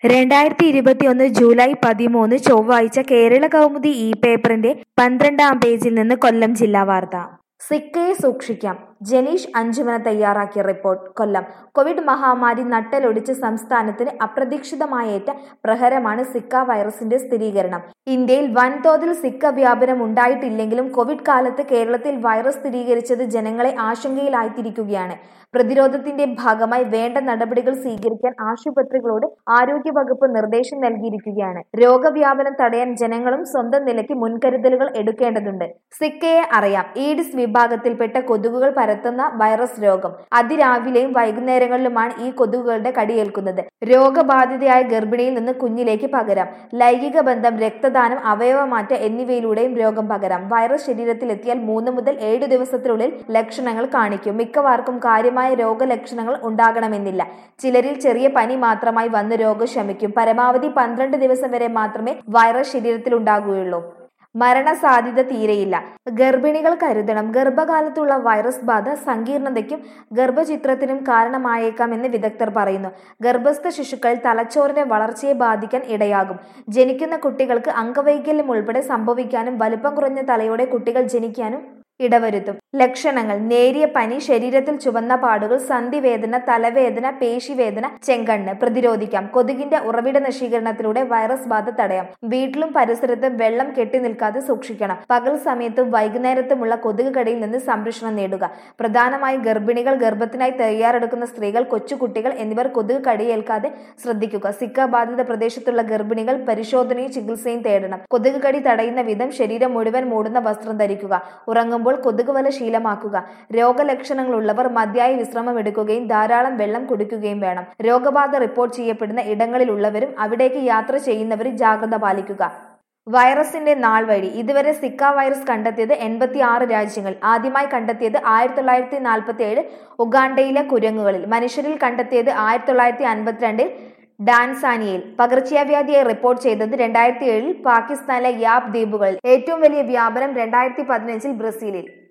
രണ്ടായിരത്തി ഇരുപത്തിയൊന്ന് ജൂലൈ പതിമൂന്ന് ചൊവ്വാഴ്ച കേരള കൗമുദി ഈ പേപ്പറിന്റെ പന്ത്രണ്ടാം പേജിൽ നിന്ന് കൊല്ലം ജില്ലാ വാർത്ത സിക്കയെ സൂക്ഷിക്കാം ജനീഷ് അഞ്ചുമന തയ്യാറാക്കിയ റിപ്പോർട്ട് കൊല്ലം കോവിഡ് മഹാമാരി നട്ടലൊടിച്ച് സംസ്ഥാനത്തിന് അപ്രതീക്ഷിതമായേറ്റ പ്രഹരമാണ് സിക്ക വൈറസിന്റെ സ്ഥിരീകരണം ഇന്ത്യയിൽ വൻതോതിൽ സിക്ക വ്യാപനം ഉണ്ടായിട്ടില്ലെങ്കിലും കോവിഡ് കാലത്ത് കേരളത്തിൽ വൈറസ് സ്ഥിരീകരിച്ചത് ജനങ്ങളെ ആശങ്കയിലായിത്തിരിക്കുകയാണ് പ്രതിരോധത്തിന്റെ ഭാഗമായി വേണ്ട നടപടികൾ സ്വീകരിക്കാൻ ആശുപത്രികളോട് ആരോഗ്യവകുപ്പ് നിർദ്ദേശം നൽകിയിരിക്കുകയാണ് രോഗവ്യാപനം തടയാൻ ജനങ്ങളും സ്വന്തം നിലയ്ക്ക് മുൻകരുതലുകൾ എടുക്കേണ്ടതുണ്ട് സിക്കയെ അറിയാം ഈഡിസ് വിഭാഗത്തിൽപ്പെട്ട കൊതുകുകൾ പരത്തുന്ന വൈറസ് രോഗം അതിരാവിലെയും വൈകുന്നേരങ്ങളിലുമാണ് ഈ കൊതുകുകളുടെ കടിയേൽക്കുന്നത് രോഗബാധിതയായ ഗർഭിണിയിൽ നിന്ന് കുഞ്ഞിലേക്ക് പകരാം ലൈംഗിക ബന്ധം രക്തദാനം അവയവമാറ്റ എന്നിവയിലൂടെയും രോഗം പകരാം വൈറസ് ശരീരത്തിൽ എത്തിയാൽ മൂന്ന് മുതൽ ഏഴ് ദിവസത്തിനുള്ളിൽ ലക്ഷണങ്ങൾ കാണിക്കും മിക്കവാർക്കും കാര്യമായ രോഗലക്ഷണങ്ങൾ ഉണ്ടാകണമെന്നില്ല ചിലരിൽ ചെറിയ പനി മാത്രമായി വന്ന് രോഗം ശമിക്കും പരമാവധി പന്ത്രണ്ട് ദിവസം വരെ മാത്രമേ വൈറസ് ശരീരത്തിൽ ഉണ്ടാകുകയുള്ളൂ മരണസാധ്യത തീരെയില്ല ഗർഭിണികൾ കരുതണം ഗർഭകാലത്തുള്ള വൈറസ് ബാധ സങ്കീർണതയ്ക്കും ഗർഭചിത്രത്തിനും കാരണമായേക്കാമെന്ന് വിദഗ്ധർ പറയുന്നു ഗർഭസ്ഥ ശിശുക്കൾ തലച്ചോറിന്റെ വളർച്ചയെ ബാധിക്കാൻ ഇടയാകും ജനിക്കുന്ന കുട്ടികൾക്ക് അംഗവൈകല്യം ഉൾപ്പെടെ സംഭവിക്കാനും വലുപ്പം കുറഞ്ഞ തലയോടെ കുട്ടികൾ ജനിക്കാനും ഇടവരുത്തും ലക്ഷണങ്ങൾ നേരിയ പനി ശരീരത്തിൽ ചുവന്ന പാടുകൾ സന്ധിവേദന തലവേദന പേശിവേദന ചെങ്കണ്ണ് പ്രതിരോധിക്കാം കൊതുകിന്റെ ഉറവിട നശീകരണത്തിലൂടെ വൈറസ് ബാധ തടയാം വീട്ടിലും പരിസരത്തും വെള്ളം കെട്ടി നിൽക്കാതെ സൂക്ഷിക്കണം പകൽ സമയത്തും വൈകുന്നേരത്തുമുള്ള കൊതുക് കടിയിൽ നിന്ന് സംരക്ഷണം നേടുക പ്രധാനമായി ഗർഭിണികൾ ഗർഭത്തിനായി തയ്യാറെടുക്കുന്ന സ്ത്രീകൾ കൊച്ചുകുട്ടികൾ എന്നിവർ കൊതുക് കടിയേൽക്കാതെ ശ്രദ്ധിക്കുക സിക്ക ബാധിത പ്രദേശത്തുള്ള ഗർഭിണികൾ പരിശോധനയും ചികിത്സയും തേടണം കൊതുക് കടി തടയുന്ന വിധം ശരീരം മുഴുവൻ മൂടുന്ന വസ്ത്രം ധരിക്കുക ഉറങ്ങുമ്പോൾ കൊതുക് വല ശീലമാക്കുക രോഗലക്ഷണങ്ങളുള്ളവർ മതിയായ വിശ്രമം എടുക്കുകയും ധാരാളം വെള്ളം കുടിക്കുകയും വേണം രോഗബാധ റിപ്പോർട്ട് ചെയ്യപ്പെടുന്ന ഇടങ്ങളിലുള്ളവരും അവിടേക്ക് യാത്ര ചെയ്യുന്നവരും ജാഗ്രത പാലിക്കുക വൈറസിന്റെ നാൾ വഴി ഇതുവരെ സിക്ക വൈറസ് കണ്ടെത്തിയത് എൺപത്തി ആറ് രാജ്യങ്ങൾ ആദ്യമായി കണ്ടെത്തിയത് ആയിരത്തി തൊള്ളായിരത്തി നാൽപ്പത്തി ഏഴ് ഉഗാണ്ടയിലെ കുരങ്ങുകളിൽ മനുഷ്യരിൽ കണ്ടെത്തിയത് ആയിരത്തി തൊള്ളായിരത്തി അൻപത്തിരണ്ടിൽ ഡാൻസാനിയയിൽ പകർച്ചവ്യാധിയായി റിപ്പോർട്ട് ചെയ്തത് രണ്ടായിരത്തി ഏഴിൽ പാകിസ്ഥാനിലെ യാബ് ദ്വീപുകളിൽ ഏറ്റവും വലിയ വ്യാപനം രണ്ടായിരത്തി പതിനഞ്ചിൽ ബ്രസീലിൽ